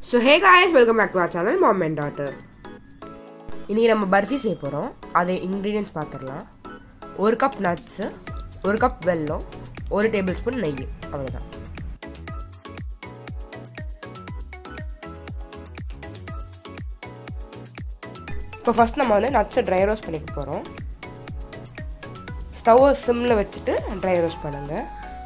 so hey guys welcome back to our channel mom and daughter இன்றைக்கி நம்ம பர்ஃபி செய்ய போகிறோம் அது இன்க்ரீடியன்ஸ் பார்த்துடலாம் ஒரு கப் நட்ஸு ஒரு கப் வெல்லம் ஒரு டேபிள் ஸ்பூன் நெய் அவ்வளோதான் இப்போ ஃபஸ்ட் நம்ம வந்து நட்ஸை ட்ரை ரோஸ்ட் பண்ணிக்க போகிறோம் ஸ்டவ்வை சிம்மில் வச்சுட்டு ட்ரை ரோஸ்ட் பண்ணுங்கள்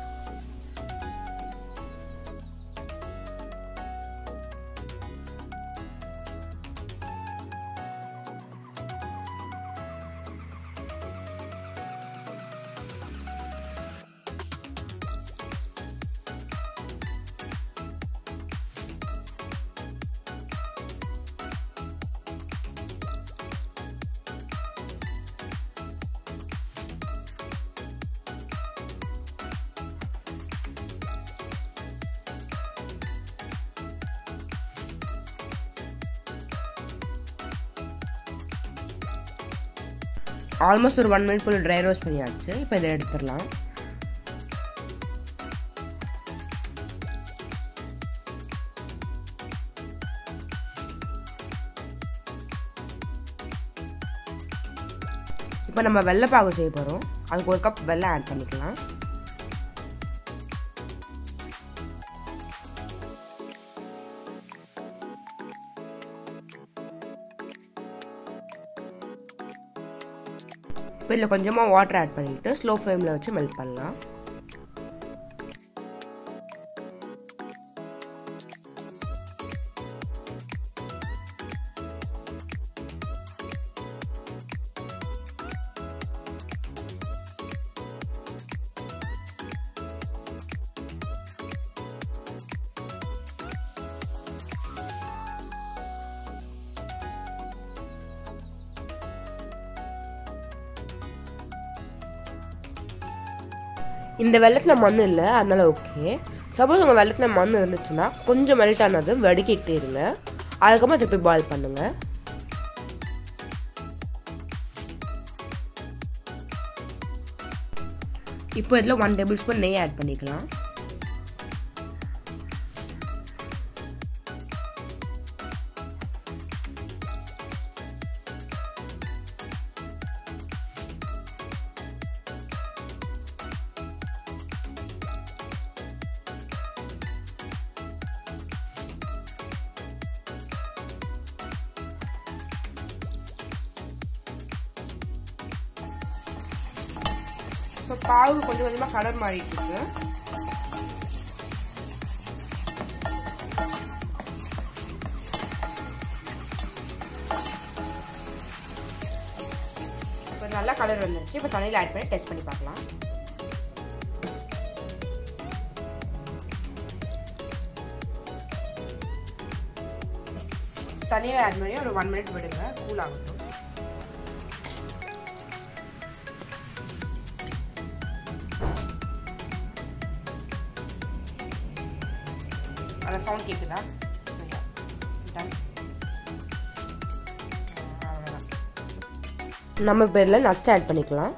ஆல்மோஸ்ட் ஒரு ஒன் மினிட் போல் ட்ரை ரோஸ்ட் பண்ணியாச்சு இப்போ இதை எடுத்துடலாம் இப்போ நம்ம வெள்ளைப்பாகு செய்ய போகிறோம் அதுக்கு ஒரு கப் வெள்ளை ஆட் பண்ணிக்கலாம் இப்போ இதில் கொஞ்சமாக வாட்டர் ஆட் பண்ணிவிட்டு ஸ்லோ ஃப்ளேமில் வச்சு மெல்ட் பண்ணலாம் இந்த வெள்ளத்தில் மண் இல்லை அதனால ஓகே சப்போஸ் உங்கள் வெள்ளத்தில் மண் இருந்துச்சுன்னா கொஞ்சம் மெல்ட் ஆனது வடிக்கிட்டே இருங்க அதுக்கப்புறம் திருப்பி பாயில் பண்ணுங்கள் இப்போ இதில் ஒன் டேபிள் ஸ்பூன் நெய் ஆட் பண்ணிக்கலாம் இப்போ பாவு கொஞ்சம் கொஞ்சமாக கலர் மாறிட்டு இருக்கு இப்போ நல்லா கலர் வந்துருச்சு இப்போ தண்ணியில் ஆட் பண்ணி டெஸ்ட் பண்ணி பார்க்கலாம் தண்ணியில் ஆட் பண்ணி ஒரு ஒன் மினிட் விடுங்க கூல் ஆகட்டும் அந்த சவுண்ட் கேட்குதா நம்ம இப்போ இதில் நட்ஸ் ஆட் பண்ணிக்கலாம்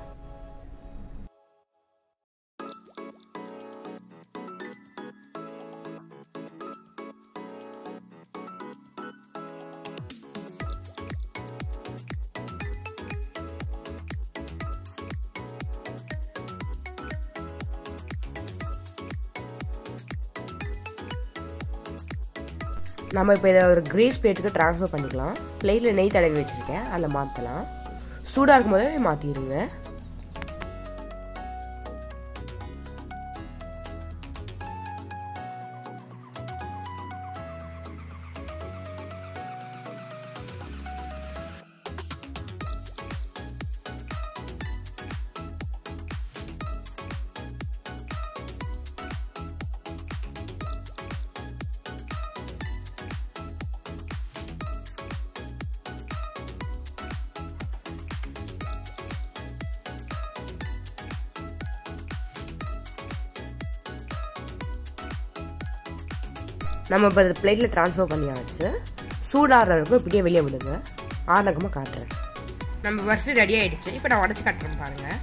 நம்ம இப்போ இதை ஒரு கிரேஸ் பிளேட்டுக்கு ட்ரான்ஸ்ஃபர் பண்ணிக்கலாம் பிளேட்டில் நெய் தடவி வச்சுருக்கேன் அதில் மாற்றலாம் சூடாக இருக்கும் போதே மாற்றிடுங்க நம்ம இப்போ இந்த பிளேட்டில் ட்ரான்ஸ்ஃபர் பண்ணியாச்சு சூடாடுற வரைக்கும் இப்படியே வெளியே விடுங்க ஆனகமாக காட்டுறேன் நம்ம வரிசை ரெடி ஆகிடுச்சு இப்போ நான் உடச்சி காட்டுறேன் பாருங்கள்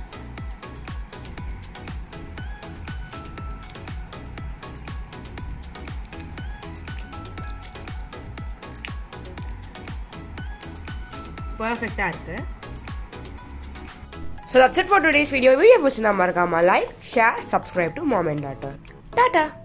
பர்ஃபெக்டாக இருக்குது so that's it for today's video video பிடிச்சிருந்தா மறக்காம like share subscribe to mom and daughter tata